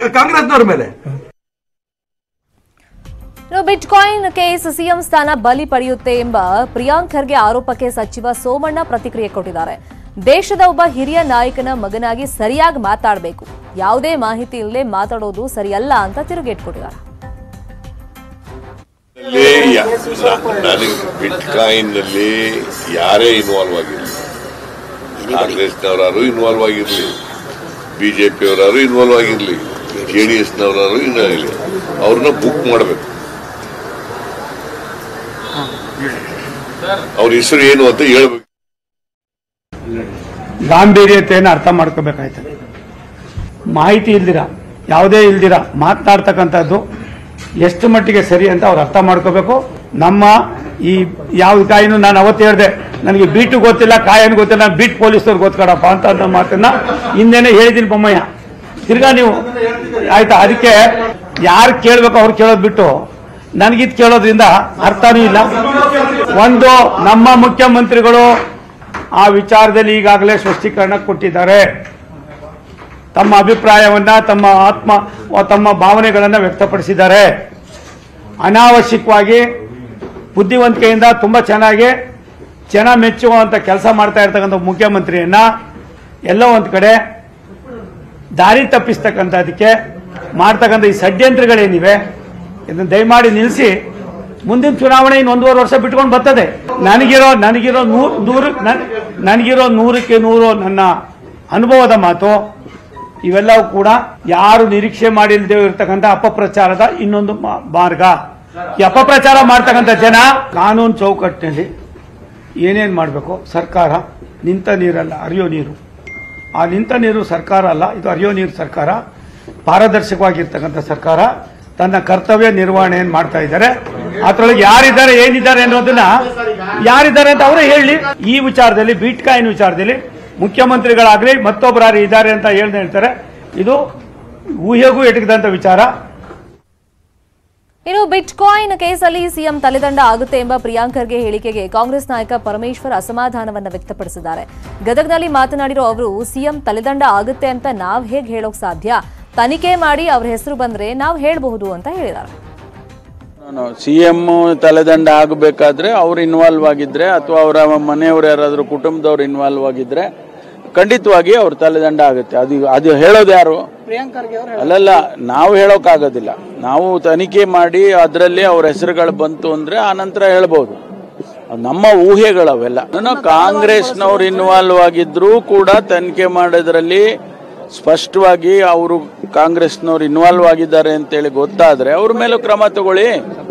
ಕಾಂಗ್ರೆಸ್ನವ್ರ ಮೇಲೆ ಇನ್ನು bitcoin case CM ಸ್ಥಾನ ಬಲಿ ಪಡೆಯುತ್ತೆ ಎಂಬ ಪ್ರಿಯಾಂಕ್ ಖರ್ಗೆ ಆರೋಪಕ್ಕೆ ಸಚಿವ ಸೋಮಣ್ಣ ಪ್ರತಿಕ್ರಿಯೆ ಕೊಟ್ಟಿದ್ದಾರೆ ದೇಶದ ಒಬ್ಬ ಹಿರಿಯ ನಾಯಕನ ಮಗನಾಗಿ ಸರಿಯಾಗಿ ಮಾತಾಡಬೇಕು ಯಾವುದೇ ಮಾಹಿತಿ ಇಲ್ಲದೆ ಮಾತಾಡೋದು ಸರಿಯಲ್ಲ ಅಂತ ತಿರುಗೇಟ್ ಕೊಟ್ಟಿದ್ದಾರೆ ಅಲ್ಲಿ ಯಾ- ನ- ನನಗೆ ಬಿಟ್ಕಾಯಿನ್ ನಲ್ಲಿ ಯಾರೇ ಇನ್ವಾಲ್ವ್ ಆಗಿರಲಿ ಕಾಂಗ್ರೆಸ್ನವರಾರು ಇನ್ವಾಲ್ವ್ ಆಗಿರ್ಲಿ ಬಿಜೆಪಿಯವರಾರು ಇನ್ವಾಲ್ವ್ ಆಗಿರ್ಲಿ ಜೆ ಡಿ ಎಸ್ನವರಾರು ಇನ್ನಾಗಲಿ ಅವ್ರನ್ನ ಬುಕ್ ಮಾಡಬೇಕು ಅವ್ರ ಹೆಸರು ಏನು ಅಂತ ಹೇಳ್ಬೇಕು ಗಾಂಭೀರ್ಯತೆಯನ್ನು ಅರ್ಥ ಮಾಡ್ಕೋಬೇಕಾಯ್ತದೆ ಮಾಹಿತಿ ಇಲ್ದಿರ ಯಾವುದೇ ಇಲ್ದಿರ ಮಾತನಾಡ್ತಕ್ಕಂಥದ್ದು ಎಷ್ಟು ಮಟ್ಟಿಗೆ ಸರಿ ಅಂತ ಅವ್ರು ಅರ್ಥ ಮಾಡ್ಕೋಬೇಕು ನಮ್ಮ ಈ ಯಾವ ಕಾಯಿನೂ ನಾನು ಅವತ್ತು ಹೇಳಿದೆ ನನಗೆ ಬೀಟು ಗೊತ್ತಿಲ್ಲ ಕಾಯನ್ ಗೊತ್ತಿಲ್ಲ ನಾನು ಬೀಟ್ ಪೊಲೀಸವ್ರು ಗೊತ್ಕೊಡಪ್ಪ ಅಂತ ಅನ್ನೋ ಮಾತನ್ನ ಹಿಂದೆನೆ ಹೇಳಿದ್ದೀನಿ ಬೊಮ್ಮಯ್ಯ ತಿರ್ಗಾ ನೀವು ಆಯ್ತಾ ಅದಕ್ಕೆ ಯಾರು ಕೇಳಬೇಕು ಅವ್ರು ಕೇಳೋದು ಬಿಟ್ಟು ನನಗಿದ್ ಕೇಳೋದ್ರಿಂದ ಅರ್ಥನೂ ಇಲ್ಲ ಒಂದು ನಮ್ಮ ಮುಖ್ಯಮಂತ್ರಿಗಳು ಆ ವಿಚಾರದಲ್ಲಿ ಈಗಾಗಲೇ ಸ್ಪಷ್ಟೀಕರಣ ಕೊಟ್ಟಿದ್ದಾರೆ ತಮ್ಮ ಅಭಿಪ್ರಾಯವನ್ನ ತಮ್ಮ ಆತ್ಮ ತಮ್ಮ ಭಾವನೆಗಳನ್ನು ವ್ಯಕ್ತಪಡಿಸಿದ್ದಾರೆ ಅನಾವಶ್ಯಕವಾಗಿ ಬುದ್ಧಿವಂತಿಕೆಯಿಂದ ತುಂಬ ಚೆನ್ನಾಗಿ ಜನ ಮೆಚ್ಚುವಂತ ಕೆಲಸ ಮಾಡ್ತಾ ಇರ್ತಕ್ಕಂಥ ಮುಖ್ಯಮಂತ್ರಿಯನ್ನ ಎಲ್ಲೋ ಒಂದು ಕಡೆ ದಾರಿ ತಪ್ಪಿಸ್ತಕ್ಕಂಥದಕ್ಕೆ ಮಾಡ್ತಕ್ಕಂಥ ಈ ಷಡ್ಯಂತ್ರಗಳೇನಿವೆ ಇದನ್ನು ದಯಮಾಡಿ ನಿಲ್ಲಿಸಿ ಮುಂದಿನ ಚುನಾವಣೆ ಇನ್ನು ಒಂದೂವರೆ ವರ್ಷ ಬಿಟ್ಕೊಂಡು ಬರ್ತದೆ ನನಗಿರೋ ನನಗಿರೋ ನೂರು ನೂರು ನನ್- ನನಗಿರೋ ನೂರಕ್ಕೆ ನೂರು ನನ್ನ ಅನುಭವದ ಮಾತು ಇವೆಲ್ಲವೂ ಕೂಡ ಯಾರು ನಿರೀಕ್ಷೆ ಮಾಡಿಲ್ಲದೆ ಇರತಕ್ಕಂಥ ಅಪಪ್ರಚಾರದ ಇನ್ನೊಂದು ಮಾ- ಮಾರ್ಗ ಈ ಅಪಪ್ರಚಾರ ಮಾಡ್ತಕ್ಕಂಥ ಜನ ಕಾನೂನು ಚೌಕಟ್ಟಿನಲ್ಲಿ ಏನೇನು ಮಾಡಬೇಕು ಸರ್ಕಾರ ನಿಂತ ನೀರಲ್ಲ ಹರಿಯೋ ನೀರು ಆ ನಿಂತ ನೀರು ಸರ್ಕಾರ ಅಲ್ಲ ಇದು ಹರಿಯೋ ನೀರು ಸರ್ಕಾರ ಪಾರದರ್ಶಕವಾಗಿರ್ತಕ್ಕಂಥ ಸರ್ಕಾರ ತನ್ನ ಕರ್ತವ್ಯ ನಿರ್ವಹಣೆಯನ್ನು ಮಾಡ್ತಾ ಇದ್ದಾರೆ ಅದ್ರೊಳಗೆ ಯಾರಿದ್ದಾರೆ ಏನಿದ್ದಾರೆ ಅನ್ನೋದನ್ನ ಯಾರಿದ್ದಾರೆ ಅಂತ ಅವರೇ ಹೇಳಿ ಈ ವಿಚಾರದಲ್ಲಿ ಬಿಟ್ಕಾಯಿನ್ ವಿಚಾರದಲ್ಲಿ ಮುಖ್ಯಮಂತ್ರಿಗಳಾಗಲಿ ಮತ್ತೊಬ್ಬರು ಇದ್ದಾರೆ ಅಂತ ಹೇಳ್ದೆ ಹೇಳ್ತಾರೆ ಇದು ಊಹೆಗೂ ಎಟಕದಂತ ವಿಚಾರ ಇನ್ನು ಬಿಟ್ಕಾಯಿನ್ ಕೇಸಲ್ಲಿ ಸಿಎಂ ತಲೆದಂಡ ಆಗುತ್ತೆ ಎಂಬ ಪ್ರಿಯಾಂಕ್ ಖರ್ಗೆ ಹೇಳಿಕೆಗೆ ಕಾಂಗ್ರೆಸ್ ನಾಯಕ ಪರಮೇಶ್ವರ್ ಅಸಮಾಧಾನವನ್ನ ವ್ಯಕ್ತಪಡಿಸಿದ್ದಾರೆ ಗದಗ್ನಲ್ಲಿ ಮಾತನಾಡಿರೋ ಅವರು ಸಿಎಂ ತಲೆದಂಡ ಆಗುತ್ತೆ ಅಂತ ನಾವ್ ಹೇಗೆ ಹೇಳೋಕ್ ಸಾಧ್ಯ ತನಿಖೆ ಮಾಡಿ ಅವ್ರ ಹೆಸರು ಬಂದ್ರೆ ನಾವು ಹೇಳಬಹುದು ಅಂತ ಹೇಳಿದ್ದಾರೆ ಸಿ ಎಂ ತಲೆದಂಡ ಆಗಬೇಕಾದ್ರೆ ಅವ್ರು ಇನ್ವಾಲ್ವ್ ಆಗಿದ್ರೆ ಅಥವಾ ಅವರ ಮನೆಯವರು ಯಾರಾದರೂ ಕುಟುಂಬದವ್ರು ಇನ್ವಾಲ್ವ್ ಆಗಿದ್ರೆ ಖಂಡಿತವಾಗಿ ಅವ್ರ ತಲೆದಂಡ ಆಗುತ್ತೆ ಅದು ಅದು ಹೇಳೋದು ಯಾರು ಅಲ್ಲಲ್ಲ ನಾವು ಹೇಳೋಕ್ಕಾಗೋದಿಲ್ಲ ನಾವು ತನಿಖೆ ಮಾಡಿ ಅದರಲ್ಲಿ ಅವ್ರ ಹೆಸರುಗಳು ಬಂತು ಅಂದ್ರೆ ಆ ನಂತರ ಹೇಳ್ಬೋದು ಅದು ನಮ್ಮ ಊಹೆಗಳವೆಲ್ಲ ನಾನು ಕಾಂಗ್ರೆಸ್ನವ್ರು ಇನ್ವಾಲ್ವ್ ಆಗಿದ್ರು ಕೂಡ ತನಿಖೆ ಮಾಡೋದ್ರಲ್ಲಿ ಸ್ಪಷ್ಟವಾಗಿ ಅವರು ಕಾಂಗ್ರೆಸ್ನವ್ರು ಇನ್ವಾಲ್ವ್ ಆಗಿದ್ದಾರೆ ಅಂತೇಳಿ ಗೊತ್ತಾದ್ರೆ ಅವ್ರ ಮೇಲೂ ಕ್ರಮ ತಗೊಳ್ಳಿ